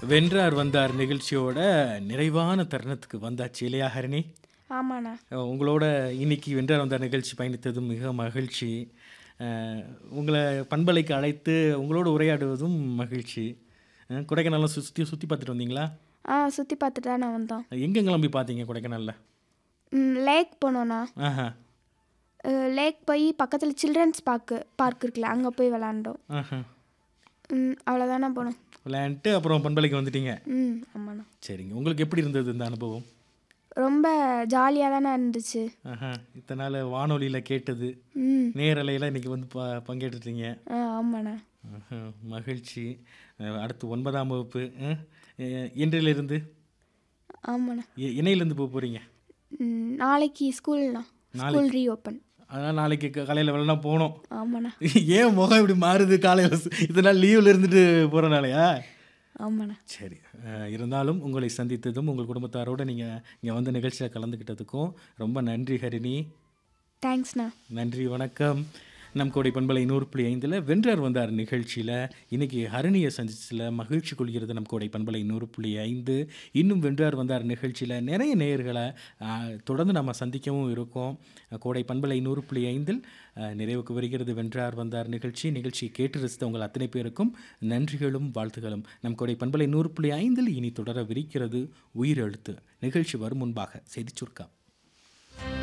வென்றார் வந்தார் நிகழ்ச்சியோட நிறைவான தருணத்துக்கு வந்தாச்சு இல்லையா ஹரிணி ஆமாண்ணா அஹ் உங்களோட இன்னைக்கு வென்றார் வந்தார் நிகழ்ச்சி பயணித்ததும் மிக மகிழ்ச்சி அஹ் உங்களை பண்பலைக்கு அழைத்து உங்களோட உரையாடுவதும் மகிழ்ச்சி அஹ் கொடைக்கானல்லாம் சுற்றி சுற்றி பார்த்துட்டு வந்தீங்களா ஆ சுற்றி பார்த்துட்டு தான் நான் வந்தோம் எங்கெங்கெல்லாம் போய் பார்த்தீங்க கொடைக்கானலில் ம், லேக் போனோண்ணா ஆஹா அஹ், லேக் போய் பக்கத்தில் சில்ட்ரன்ஸ் பார்க்கு பார்க் இருக்குல்ல அங்கே போய் விளாண்டோம் ஆஹா ம் அவ்வளோதாண்ணா போனோம் விளையாண்டுட்டு அப்புறம் பண்பலைக்கு வந்துட்டீங்க ம் ஆமாண்ணா சரிங்க உங்களுக்கு எப்படி இருந்தது இந்த அனுபவம் ரொம்ப ஜாலியாக தானே இருந்துச்சு ஆஹா இத்தனை நாள் வானொலியில் கேட்டது ம் நேரலையில் இன்னைக்கு வந்து ப பங்கேற்றுட்டீங்க ஆ ஆமாண்ணா ஆஹா, மகிழ்ச்சி அஹ் அடுத்து ஒன்பதாம் வகுப்பு அஹ், அஹ், இன்றிலிருந்து ஆமாண்ணா இ- இன்னையிலேருந்து போக போகிறீங்க ம், நாளைக்கு ஸ்கூல்ண்ணா ஸ்கூல் ரீஓப்பன் அதனால் நாளைக்கு காலையில் வெள்ளனா போகணும் ஆமாண்ணா ஏன் முகம் இப்படி மாறுது காலையில் இதனால் நாள் லீவில் இருந்துட்டு போகிறனாலயா ஆமாண்ணா சரி அஹ், இருந்தாலும் உங்களை சந்தித்ததும் உங்கள் குடும்பத்தாரோடு நீங்கள் இங்கே வந்து நிகழ்ச்சியில் கலந்துக்கிட்டதுக்கும் ரொம்ப நன்றி ஹரிணி தேங்க்ஸ்ண்ணா நன்றி வணக்கம் நம் கோடை பண்பலை நூறு புள்ளி ஐந்தில் வென்றார் வந்தார் நிகழ்ச்சியில் இன்னைக்கு ஹரணியை சந்திச்சில் மகிழ்ச்சி கொள்கிறது நம் கோடை பண்பலை நூறு புள்ளி ஐந்து இன்னும் வென்றார் வந்தார் நிகழ்ச்சியில் நிறைய நேயர்களை ஆ, தொடர்ந்து நம்ம சந்திக்கவும் இருக்கோம் கோடை பண்பலை நூறு புள்ளி ஐந்தில் ஆ, நிறைவுக்கு வருகிறது வென்றார் வந்தார் நிகழ்ச்சி நிகழ்ச்சியை கேட்டு ரசித்த உங்கள் அத்தனை பேருக்கும் நன்றிகளும் வாழ்த்துகளும் நம் கோடை பண்பலை நூறு புள்ளி ஐந்தில் இனி தொடர விரிக்கிறது உயிரெழுத்து நிகழ்ச்சி வரும் முன்பாக செய்திச் சுருக்கம்